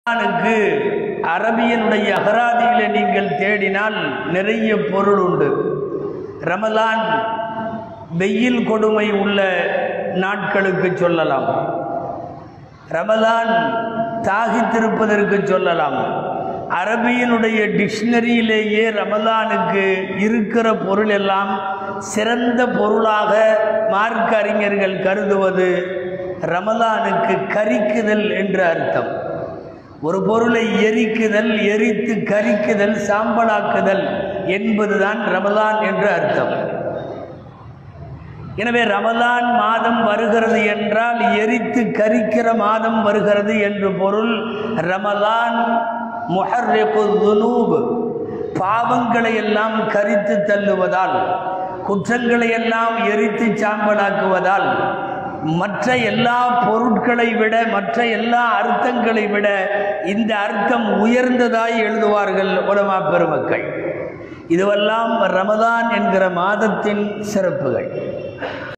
ரமலானுக்கு அரபியனுடைய அகராதியிலே நீங்கள் தேடினால் நிறைய பொருள் உண்டு ரமலான் வெயில் கொடுமை உள்ள நாட்களுக்கு சொல்லலாம் ரமலான் தாகித்திருப்பதற்கு சொல்லலாம் அரபியனுடைய டிக்ஷனரியிலேயே ரமலானுக்கு இருக்கிற பொருள் எல்லாம் சிறந்த பொருளாக மார்க்க அறிஞர்கள் கருதுவது ரமலானுக்கு கரிக்குதல் என்று அர்த்தம் ஒரு பொருளை எரிக்குதல் எரித்து கரிக்குதல் சாம்பலாக்குதல் என்பதுதான் ரமலான் என்று அர்த்தம் எனவே ரமலான் மாதம் வருகிறது என்றால் எரித்து கரிக்கிற மாதம் வருகிறது என்று பொருள் ரமலான் முஹர்ரிகுதுனூப் பாவங்களை எல்லாம் கரித்து தள்ளுவதால் குற்றங்களை எல்லாம் எரித்து சாம்பலாக்குவதால் மற்ற எல்லா பொருட்களை விட மற்ற எல்லா அர்த்தங்களை விட இந்த அர்த்தம் உயர்ந்ததாய் எழுதுவார்கள் உலமா பெருமக்கள் இதுவெல்லாம் ரமதான் என்கிற மாதத்தின் சிறப்புகள்